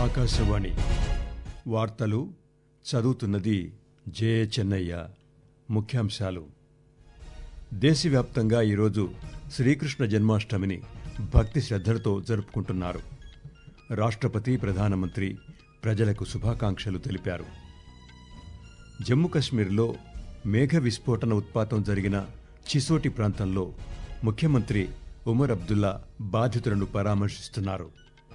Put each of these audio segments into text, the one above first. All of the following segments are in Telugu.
ఆకాశవాణి వార్తలు చదువుతున్నది జే చెన్నయ్య ముఖ్యాంశాలు దేశవ్యాప్తంగా ఈరోజు శ్రీకృష్ణ జన్మాష్టమిని భక్తి శ్రద్ధలతో జరుపుకుంటున్నారు రాష్ట్రపతి ప్రధానమంత్రి ప్రజలకు శుభాకాంక్షలు తెలిపారు జమ్మూ కశ్మీర్లో మేఘ విస్ఫోటన ఉత్పాతం జరిగిన చిసోటి ప్రాంతంలో ముఖ్యమంత్రి ఉమర్ అబ్దుల్లా బాధితులను పరామర్శిస్తున్నారు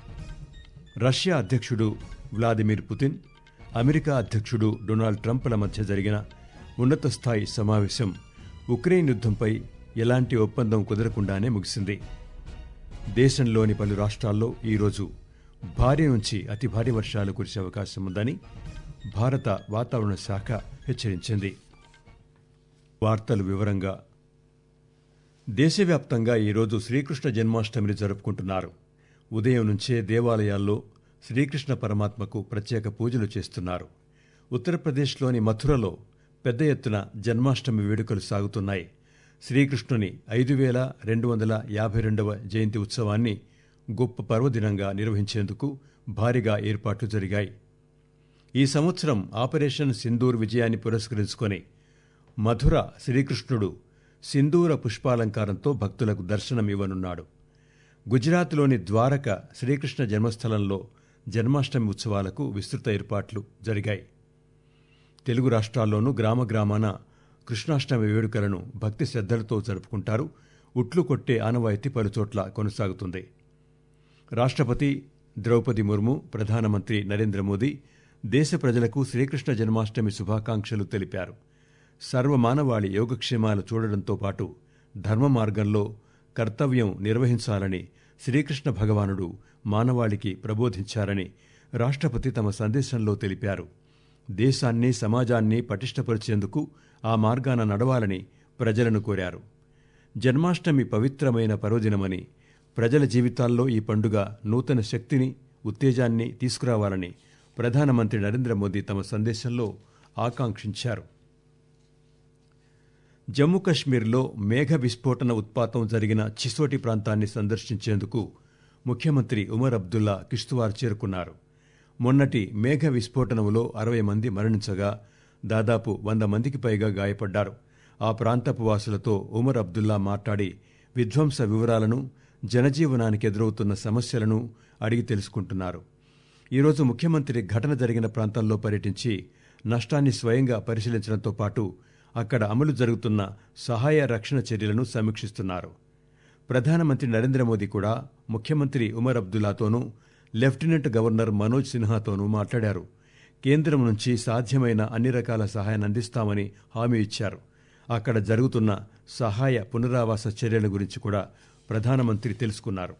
రష్యా అధ్యక్షుడు వ్లాదిమిర్ పుతిన్ అమెరికా అధ్యక్షుడు డొనాల్డ్ ట్రంప్ల మధ్య జరిగిన ఉన్నత స్థాయి సమావేశం ఉక్రెయిన్ యుద్ధంపై ఎలాంటి ఒప్పందం కుదరకుండానే ముగిసింది దేశంలోని పలు రాష్ట్రాల్లో ఈరోజు భారీ నుంచి అతి భారీ వర్షాలు కురిసే అవకాశం ఉందని భారత వాతావరణ శాఖ హెచ్చరించింది వార్తలు వివరంగా దేశవ్యాప్తంగా ఈరోజు శ్రీకృష్ణ జన్మాష్టమిని జరుపుకుంటున్నారు ఉదయం నుంచే దేవాలయాల్లో శ్రీకృష్ణ పరమాత్మకు ప్రత్యేక పూజలు చేస్తున్నారు ఉత్తరప్రదేశ్లోని మథురలో పెద్ద ఎత్తున జన్మాష్టమి వేడుకలు సాగుతున్నాయి శ్రీకృష్ణుని ఐదు వేల రెండు వందల యాభై రెండవ జయంతి ఉత్సవాన్ని గొప్ప పర్వదినంగా నిర్వహించేందుకు భారీగా ఏర్పాట్లు జరిగాయి ఈ సంవత్సరం ఆపరేషన్ సింధూర్ విజయాన్ని పురస్కరించుకొని మధుర శ్రీకృష్ణుడు సింధూర పుష్పాలంకారంతో భక్తులకు దర్శనమివ్వనున్నాడు గుజరాత్లోని ద్వారక శ్రీకృష్ణ జన్మస్థలంలో జన్మాష్టమి ఉత్సవాలకు విస్తృత ఏర్పాట్లు జరిగాయి తెలుగు రాష్ట్రాల్లోనూ గ్రామ గ్రామాన కృష్ణాష్టమి వేడుకలను భక్తి శ్రద్ధలతో జరుపుకుంటారు ఉట్లు కొట్టే ఆనవాయితీ పలుచోట్ల కొనసాగుతుంది రాష్ట్రపతి ద్రౌపది ముర్ము ప్రధానమంత్రి నరేంద్ర మోదీ దేశ ప్రజలకు శ్రీకృష్ణ జన్మాష్టమి శుభాకాంక్షలు తెలిపారు సర్వమానవాళి యోగక్షేమాలు చూడడంతో పాటు ధర్మ మార్గంలో కర్తవ్యం నిర్వహించాలని శ్రీకృష్ణ భగవానుడు మానవాళికి ప్రబోధించారని రాష్ట్రపతి తమ సందేశంలో తెలిపారు దేశాన్ని సమాజాన్ని పటిష్టపరిచేందుకు ఆ మార్గాన నడవాలని ప్రజలను కోరారు జన్మాష్టమి పవిత్రమైన పర్వదినమని ప్రజల జీవితాల్లో ఈ పండుగ నూతన శక్తిని ఉత్తేజాన్ని తీసుకురావాలని ప్రధానమంత్రి నరేంద్ర మోదీ తమ సందేశంలో ఆకాంక్షించారు జమ్మూ కశ్మీర్లో మేఘ విస్ఫోటన ఉత్పాతం జరిగిన చిసోటి ప్రాంతాన్ని సందర్శించేందుకు ముఖ్యమంత్రి ఉమర్ అబ్దుల్లా కిష్తువార్ చేరుకున్నారు మొన్నటి మేఘ విస్ఫోటనంలో అరవై మంది మరణించగా దాదాపు వంద మందికి పైగా గాయపడ్డారు ఆ ప్రాంతపు వాసులతో ఉమర్ అబ్దుల్లా మాట్లాడి విధ్వంస వివరాలను జనజీవనానికి ఎదురవుతున్న సమస్యలను అడిగి తెలుసుకుంటున్నారు ఈరోజు ముఖ్యమంత్రి ఘటన జరిగిన ప్రాంతాల్లో పర్యటించి నష్టాన్ని స్వయంగా పరిశీలించడంతో పాటు అక్కడ అమలు జరుగుతున్న సహాయ రక్షణ చర్యలను సమీక్షిస్తున్నారు ప్రధానమంత్రి నరేంద్ర మోదీ కూడా ముఖ్యమంత్రి ఉమర్ అబ్దుల్లాతోనూ లెఫ్టినెంట్ గవర్నర్ మనోజ్ సిన్హాతోనూ మాట్లాడారు కేంద్రం నుంచి సాధ్యమైన అన్ని రకాల సహాయాన్ని అందిస్తామని హామీ ఇచ్చారు అక్కడ జరుగుతున్న సహాయ పునరావాస చర్యల గురించి కూడా ప్రధానమంత్రి తెలుసుకున్నారు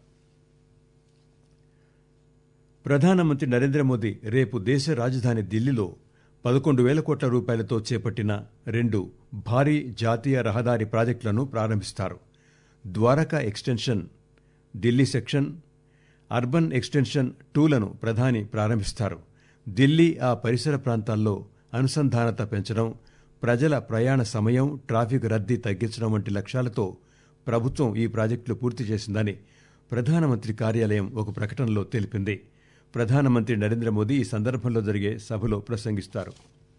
ప్రధానమంత్రి నరేంద్ర మోదీ రేపు దేశ రాజధాని ఢిల్లీలో పదకొండు వేల కోట్ల రూపాయలతో చేపట్టిన రెండు భారీ జాతీయ రహదారి ప్రాజెక్టులను ప్రారంభిస్తారు Dwarka extension Delhi section urban extension టూలను ప్రధాని ప్రారంభిస్తారు ఢిల్లీ ఆ పరిసర ప్రాంతాల్లో అనుసంధానత పెంచడం ప్రజల ప్రయాణ సమయం ట్రాఫిక్ రద్దీ తగ్గించడం వంటి లక్ష్యాలతో ప్రభుత్వం ఈ ప్రాజెక్టులు పూర్తి చేసిందని ప్రధానమంత్రి కార్యాలయం ఒక ప్రకటనలో తెలిపింది ప్రధానమంత్రి నరేంద్ర మోదీ ఈ సందర్భంలో జరిగే సభలో ప్రసంగిస్తారు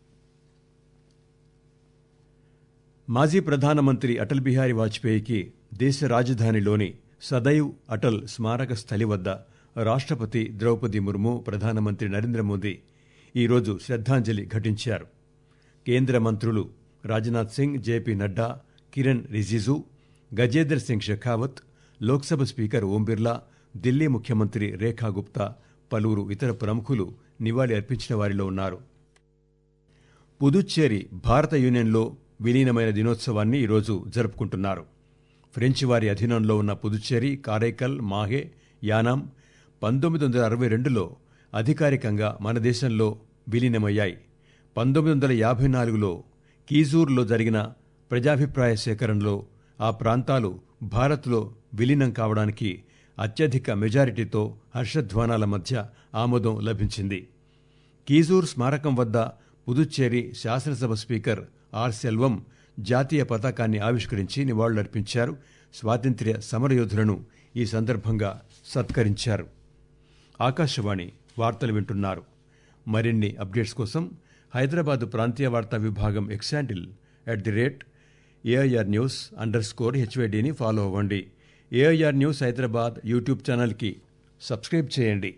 మాజీ ప్రధానమంత్రి అటల్ బిహారీ వాజ్పేయికి దేశ రాజధానిలోని సదైవ్ అటల్ స్మారక స్థలి వద్ద రాష్ట్రపతి ద్రౌపది ముర్ము ప్రధానమంత్రి నరేంద్ర మోదీ ఈరోజు శ్రద్ధాంజలి ఘటించారు కేంద్ర మంత్రులు రాజ్నాథ్ సింగ్ జేపీ నడ్డా కిరణ్ రిజిజు గజేంద్ర సింగ్ షెఖావత్ లోక్సభ స్పీకర్ ఓం బిర్లా ఢిల్లీ ముఖ్యమంత్రి రేఖా గుప్తా పలువురు ఇతర ప్రముఖులు నివాళి అర్పించిన వారిలో ఉన్నారు పుదుచ్చేరి భారత యూనియన్లో విలీనమైన దినోత్సవాన్ని ఈరోజు జరుపుకుంటున్నారు ఫ్రెంచ్ వారి అధీనంలో ఉన్న పుదుచ్చేరి కారైకల్ మాహే యానాం పంతొమ్మిది వందల అరవై రెండులో అధికారికంగా మన దేశంలో విలీనమయ్యాయి పంతొమ్మిది వందల యాభై నాలుగులో కీజూర్లో జరిగిన ప్రజాభిప్రాయ సేకరణలో ఆ ప్రాంతాలు భారత్లో విలీనం కావడానికి అత్యధిక మెజారిటీతో హర్షధ్వానాల మధ్య ఆమోదం లభించింది కీజూర్ స్మారకం వద్ద పుదుచ్చేరి శాసనసభ స్పీకర్ ఆర్ సెల్వం జాతీయ పతాకాన్ని ఆవిష్కరించి నివాళులర్పించారు స్వాతంత్ర్య సమరయోధులను ఈ సందర్భంగా సత్కరించారు ఆకాశవాణి వార్తలు వింటున్నారు మరిన్ని అప్డేట్స్ కోసం హైదరాబాద్ ప్రాంతీయ వార్తా విభాగం X handle at the rate AIR news under score హెచ్వైడిని ఫాలో అవ్వండి ఏఐఆర్ న్యూస్ హైదరాబాద్ యూట్యూబ్ ఛానల్కి సబ్స్క్రైబ్ చేయండి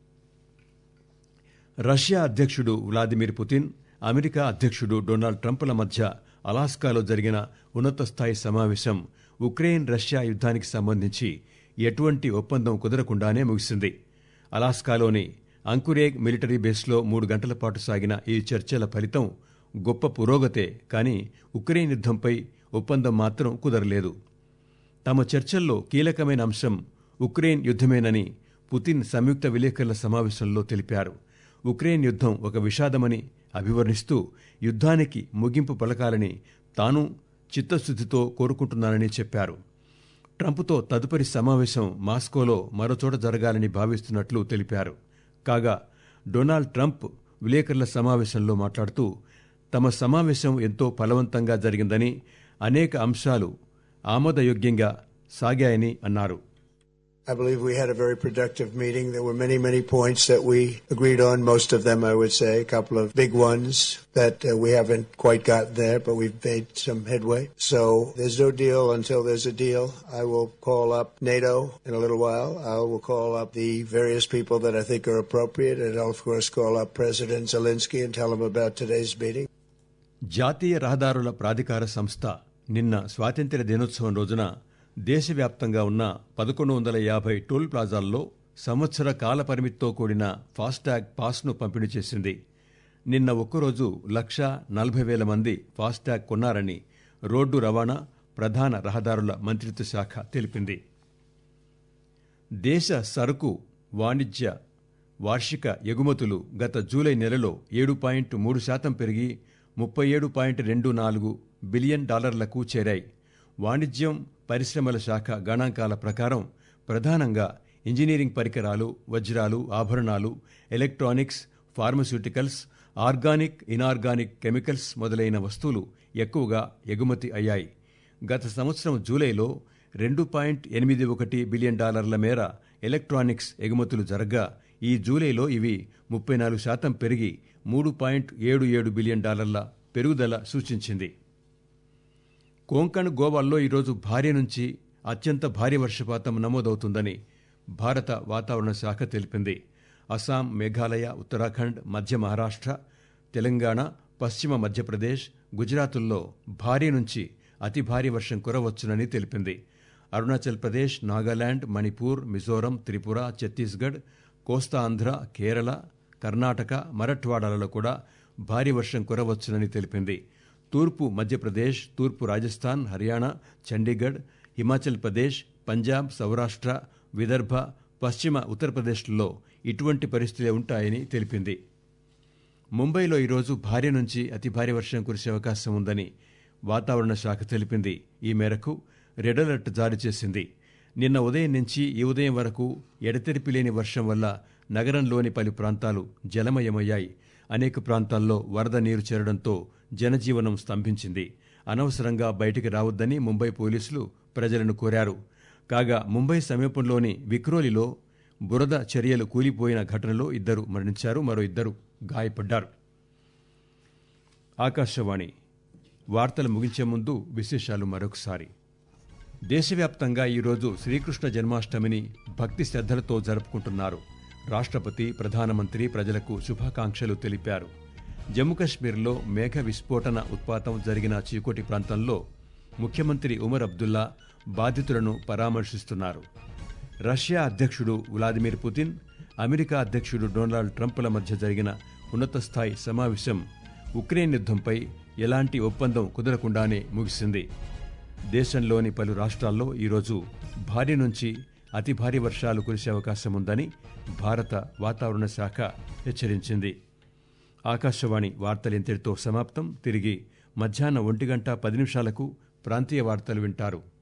రష్యా అధ్యక్షుడు వ్లాదిమిర్ పుతిన్ అమెరికా అధ్యక్షుడు డొనాల్డ్ ట్రంప్ల మధ్య అలాస్కాలో జరిగిన ఉన్నత స్థాయి సమావేశం ఉక్రెయిన్ రష్యా యుద్ధానికి సంబంధించి ఎటువంటి ఒప్పందం కుదరకుండానే ముగిసింది అలాస్కాలోని అంకురేగ్ మిలిటరీ బేస్లో మూడు గంటల పాటు సాగిన ఈ చర్చల ఫలితం గొప్ప పురోగతే కానీ ఉక్రెయిన్ యుద్ధంపై ఒప్పందం మాత్రం కుదరలేదు తమ చర్చల్లో కీలకమైన అంశం ఉక్రెయిన్ యుద్ధమేనని పుతిన్ సంయుక్త విలేకరుల సమావేశంలో తెలిపారు ఉక్రెయిన్ యుద్ధం ఒక విషాదమని అభివర్ణిస్తూ యుద్ధానికి ముగింపు పలకాలని తాను చిత్తశుద్దితో కోరుకుంటున్నానని చెప్పారు ట్రంప్తో తదుపరి సమావేశం మాస్కోలో మరోచోట జరగాలని భావిస్తున్నట్లు తెలిపారు కాగా డొనాల్డ్ ట్రంప్ విలేకరుల సమావేశంలో మాట్లాడుతూ తమ సమావేశం ఎంతో ఫలవంతంగా జరిగిందని అనేక అంశాలు ఆమోదయోగ్యంగా సాగాయని అన్నారు I believe we had a very productive meeting. There were many, many points that we agreed on. Most of them, I would say, a couple of big ones that uh, we haven't quite gotten there, but we've made some headway. So there's no deal until there's a deal. I will call up NATO in a little while. I will call up the various people that I think are appropriate, and I'll of course call up President Zelensky and tell him about today's meeting. జాతీయ రహదారుల ప్రాధికార సంస్థ నిన్న స్వాతంత్ర్య దినోత్సవం రోజున దేశవ్యాప్తంగా ఉన్న పదకొండు వందల యాభై టోల్ ప్లాజాల్లో సంవత్సర కాల పరిమితితో కూడిన ఫాస్టాగ్ పాస్ను పంపిణీ చేసింది నిన్న ఒక్కరోజు లక్ష నలభై వేల మంది ఫాస్టాగ్ కొన్నారని రోడ్డు రవాణా ప్రధాన రహదారుల మంత్రిత్వ శాఖ తెలిపింది దేశ సరుకు వాణిజ్య వార్షిక ఎగుమతులు గత జూలై నెలలో ఏడు పాయింట్ మూడు శాతం పెరిగి ముప్పై ఏడు పాయింట్ రెండు నాలుగు బిలియన్ డాలర్లకు చేరాయి వాణిజ్యం పరిశ్రమల శాఖ గణాంకాల ప్రకారం ప్రధానంగా ఇంజనీరింగ్ పరికరాలు వజ్రాలు ఆభరణాలు electronics pharmaceuticals organic inorganic chemicals మొదలైన వస్తువులు ఎక్కువగా ఎగుమతి అయ్యాయి గత సంవత్సరం జూలైలో రెండు పాయింట్ ఎనిమిది ఒకటి బిలియన్ డాలర్ల మేర ఎలక్ట్రానిక్స్ ఎగుమతులు జరగ్గా ఈ జూలైలో ఇవి ముప్పై నాలుగు శాతం పెరిగి మూడు పాయింట్ ఏడు ఏడు బిలియన్ డాలర్ల పెరుగుదల సూచించింది కోంకణ్ గోవాల్లో ఈరోజు భారీ నుంచి అత్యంత భారీ వర్షపాతం నమోదవుతుందని భారత వాతావరణ శాఖ తెలిపింది అస్సాం మేఘాలయ ఉత్తరాఖండ్ మధ్య మహారాష్ట్ర తెలంగాణ పశ్చిమ మధ్యప్రదేశ్ గుజరాతుల్లో భారీ నుంచి అతి భారీ వర్షం కురవచ్చునని తెలిపింది అరుణాచల్ ప్రదేశ్ నాగాలాండ్ మణిపూర్ మిజోరం త్రిపుర ఛత్తీస్గఢ్ కోస్తాంధ్ర కేరళ కర్ణాటక మరఠ్వాడాలలో కూడా భారీ వర్షం కురవచ్చునని తెలిపింది తూర్పు మధ్యప్రదేశ్ తూర్పు రాజస్థాన్ హర్యానా చండీగఢ్ హిమాచల్ ప్రదేశ్ పంజాబ్ సౌరాష్ట్ర విదర్భ పశ్చిమ ఉత్తరప్రదేశ్లలో ఇటువంటి పరిస్థితులే ఉంటాయని తెలిపింది ముంబైలో ఈరోజు భారీ నుంచి అతి భారీ వర్షం కురిసే అవకాశం ఉందని వాతావరణ శాఖ తెలిపింది ఈ మేరకు రెడ్ అలర్ట్ జారీ చేసింది నిన్న ఉదయం నుంచి ఈ ఉదయం వరకు ఎడతెరిపి లేని వర్షం వల్ల నగరంలోని పలు ప్రాంతాలు జలమయమయ్యాయి అనేక ప్రాంతాల్లో వరద నీరు చేరడంతో జనజీవనం స్తంభించింది అనవసరంగా బయటికి రావద్దని ముంబై పోలీసులు ప్రజలను కోరారు కాగా ముంబై సమీపంలోని విక్రోలిలో బురద చర్యలు కూలిపోయిన ఘటనలో ఇద్దరు మరణించారు మరో ఇద్దరు గాయపడ్డారు ఆకాశవాణి వార్తలు ముగించే ముందు విశేషాలు మరొకసారి దేశవ్యాప్తంగా ఈరోజు శ్రీకృష్ణ జన్మాష్టమిని భక్తి శ్రద్ధలతో జరుపుకుంటున్నారు రాష్ట్రపతి ప్రధానమంత్రి ప్రజలకు శుభాకాంక్షలు తెలిపారు జమ్మూ కశ్మీర్లో మేఘ విస్ఫోటన ఉత్పాతం జరిగిన చీకోటి ప్రాంతంలో ముఖ్యమంత్రి ఉమర్ అబ్దుల్లా బాధితులను పరామర్శిస్తున్నారు రష్యా అధ్యక్షుడు వ్లాదిమిర్ పుతిన్ అమెరికా అధ్యక్షుడు డొనాల్డ్ ట్రంప్ల మధ్య జరిగిన ఉన్నత స్థాయి సమావేశం ఉక్రెయిన్ యుద్ధంపై ఎలాంటి ఒప్పందం కుదరకుండానే ముగిసింది దేశంలోని పలు రాష్ట్రాల్లో ఈరోజు భారీ నుంచి అతి భారీ వర్షాలు కురిసే అవకాశం ఉందని భారత వాతావరణ శాఖ హెచ్చరించింది ఆకాశవాణి వార్తలు ఇంతటితో సమాప్తం తిరిగి మధ్యాహ్నం ఒంటి గంట పది నిమిషాలకు ప్రాంతీయ వార్తలు వింటారు